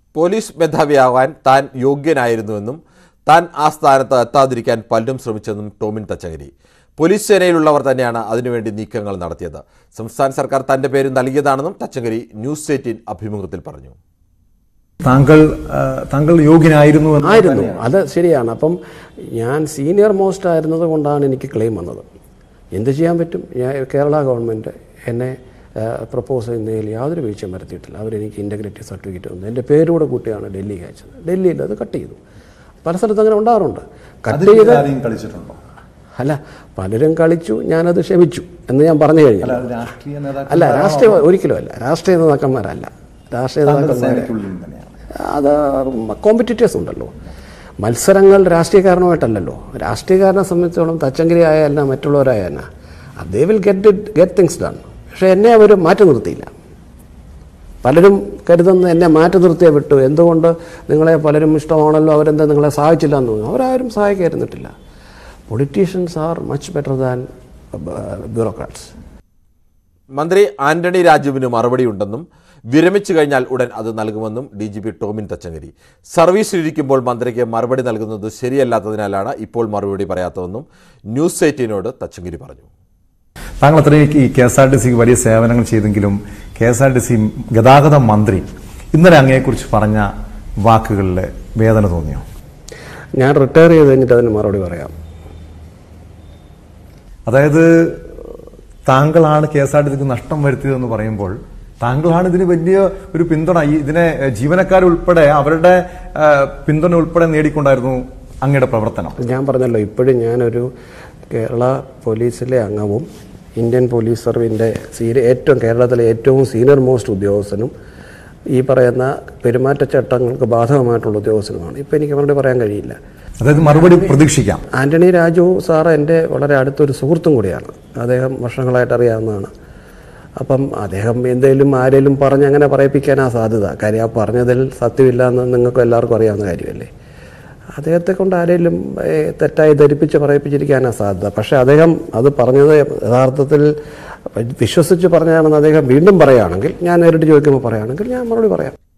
police മേധാവിയാകാൻ താൻ യോഗ്യനായിരുന്നുവെന്നും താൻ ആ സ്ഥാനത്ത് എത്താതിരിക്കാൻ പലരും ശ്രമിച്ചെന്നും ടോമിൻ തച്ചകരി പോലീസ് സേനയിലുള്ളവർ തന്നെയാണ് അതിനുവേണ്ടി നീക്കങ്ങൾ നടത്തിയത് സംസ്ഥാന സർക്കാർ തന്റെ പേര് നൽകിയതാണെന്നും തച്ചങ്കരി ന്യൂസ് എയ്റ്റീൻ അഭിമുഖത്തിൽ പറഞ്ഞു താങ്കൾ ആ, താങ്കൾ യോഗ്യനായിരുന്നു എന്ന് ആയിരുന്നു അത് ശരിയാണ് അപ്പം ഞാൻ സീനിയർ മോസ്റ്റ് ആയിരുന്നത് കൊണ്ടാണ് എനിക്ക് ക്ലെയിം വന്നത് എന്ത് ചെയ്യാൻ പറ്റും ഞാൻ കേരള ഗവൺമെൻറ് എന്നെ പ്രപ്പോസ് ചെയ്യുന്നതിൽ യാതൊരു വീഴ്ചയും വരുത്തിയിട്ടില്ല അവരെനിക്ക് ഇൻറ്റഗ്രിറ്റി സർട്ടിഫിക്കറ്റ് തന്നു എൻ്റെ പേരൂടെ കൂട്ടിയാണ് ഡൽഹിക്ക് അയച്ചത് ഡൽഹിയിൽ അത് കട്ട് ചെയ്തു പല സ്ഥലത്തും അങ്ങനെ ഉണ്ടാകാറുണ്ട് കട്ട് അതിൽ ചെയ്ത് ആരെയും കളിച്ചിട്ടുണ്ടോ അല്ല പലരും കളിച്ചു ഞാനത് ക്ഷമിച്ചു എന്ന് ഞാൻ പറഞ്ഞു കഴിഞ്ഞു അല്ല രാഷ്ട്രീയ നേതാക്കൾ അല്ല രാഷ്ട്രീയ ഒരിക്കലും അല്ല രാഷ്ട്രീയ നേതാക്കന്മാരല്ല രാഷ്ട്രീയ താങ്കളുടെ നേതാക്കന്മാർ സേനയ്ക്കുള്ളിൽ തന്നെയാണ് അത് കോമ്പറ്റീറ്റേഴ്സ് ഉണ്ടല്ലോ മത്സരങ്ങൾ രാഷ്ട്രീയക്കാരനുമായിട്ടല്ലല്ലോ രാഷ്ട്രീയക്കാരനെ സംബന്ധിച്ചോളം തച്ചങ്കരി ആയല്ല മറ്റുള്ളവരായല്ല they will get it get things done പക്ഷേ എന്നെ അവർ മാറ്റി നിർത്തിയില്ല പലരും കരുതുന്ന എന്നെ മാറ്റി നിർത്തിയേ വിട്ടു എന്തുകൊണ്ട് നിങ്ങളെ പലരും ഇഷ്ടമാണല്ലോ അവരെന്താ നിങ്ങളെ സഹായിച്ചില്ല എന്ന് തോന്നുന്നു അവരാരും സഹായിക്കായിരുന്നിട്ടില്ല politicians are much better than bureaucrats മന്ത്രി ആന്റണി രാജുവിന് മറുപടിയുണ്ടെന്നും വിരമിച്ചു കഴിഞ്ഞാൽ ഉടൻ അത് നൽകുമെന്നും D G P Tomin Thachankary സർവീസിലിരിക്കുമ്പോൾ മന്ത്രിക്ക് മറുപടി നൽകുന്നത് ശരിയല്ലാത്തതിനാലാണ് ഇപ്പോൾ മറുപടി പറയാത്തതെന്നും ന്യൂസ് എയ്റ്റീനോട് തച്ചങ്കരി പറഞ്ഞു താങ്കൾ അത്രയും ഈ കെ എസ് ആർ ടി സിക്ക് വലിയ സേവനങ്ങൾ ചെയ്തെങ്കിലും K S R T C ഗതാഗത മന്ത്രി ഇന്നലെ അങ്ങയെക്കുറിച്ച് പറഞ്ഞ വാക്കുകളിൽ വേദന തോന്നിയോ ഞാൻ റിട്ടയർ ചെയ്ത് കഴിഞ്ഞിട്ട് അതിന് മറുപടി പറയാം അതായത് താങ്കളാണ് കെ എസ് ആർ ടി സിക്ക് നഷ്ടം വരുത്തിയതെന്ന് പറയുമ്പോൾ താങ്കളാണ് ഇതിന് വലിയ ഒരു പിന്തുണ ഈ ഇതിനെ ജീവനക്കാരുൾപ്പെടെ അവരുടെ ആ, പിന്തുണ ഉൾപ്പെടെ നേടിക്കൊണ്ടായിരുന്നു അങ്ങയുടെ പ്രവർത്തനം ഞാൻ പറഞ്ഞല്ലോ ഇപ്പോഴും ഞാനൊരു കേരള പോലീസിലെ അംഗവും ഇന്ത്യൻ പോലീസ് സർവീസിൻ്റെ സീനിയർ ഏറ്റവും കേരളത്തിലെ ഏറ്റവും സീനിയർ മോസ്റ്റ് ഉദ്യോഗസ്ഥനും ഈ പറയുന്ന പെരുമാറ്റച്ചട്ടങ്ങൾക്ക് ബാധകമായിട്ടുള്ള ഉദ്യോഗസ്ഥനുമാണ് ഇപ്പം എനിക്ക് അവരുടെ പറയാൻ കഴിയില്ല അതായത് മറുപടി പ്രതീക്ഷിക്കാം ആന്റണി രാജു സാറ് എൻ്റെ വളരെ അടുത്തൊരു സുഹൃത്തും കൂടിയാണ് അദ്ദേഹം വർഷങ്ങളായിട്ട് അറിയാവുന്നതാണ് അപ്പം അദ്ദേഹം എന്തെങ്കിലും ആരെങ്കിലും പറഞ്ഞ് അങ്ങനെ പറയിപ്പിക്കാനാ സാധ്യത കാര്യം ആ പറഞ്ഞതിൽ സത്യമില്ല എന്ന് നിങ്ങൾക്ക് എല്ലാവർക്കും അറിയാവുന്ന കാര്യമല്ലേ അദ്ദേഹത്തെ കൊണ്ട് ആരെങ്കിലും ഏഹ്, തെറ്റായി ധരിപ്പിച്ച് പറയിപ്പിച്ചിരിക്കാനാ സാധ്യത പക്ഷേ അദ്ദേഹം അത് പറഞ്ഞത് യഥാർത്ഥത്തിൽ വിശ്വസിച്ച് പറഞ്ഞതാണെന്ന് അദ്ദേഹം വീണ്ടും പറയുകയാണെങ്കിൽ ഞാൻ നേരിട്ട് ചോദിക്കുമ്പോൾ പറയുകയാണെങ്കിൽ ഞാൻ മറുപടി പറയാം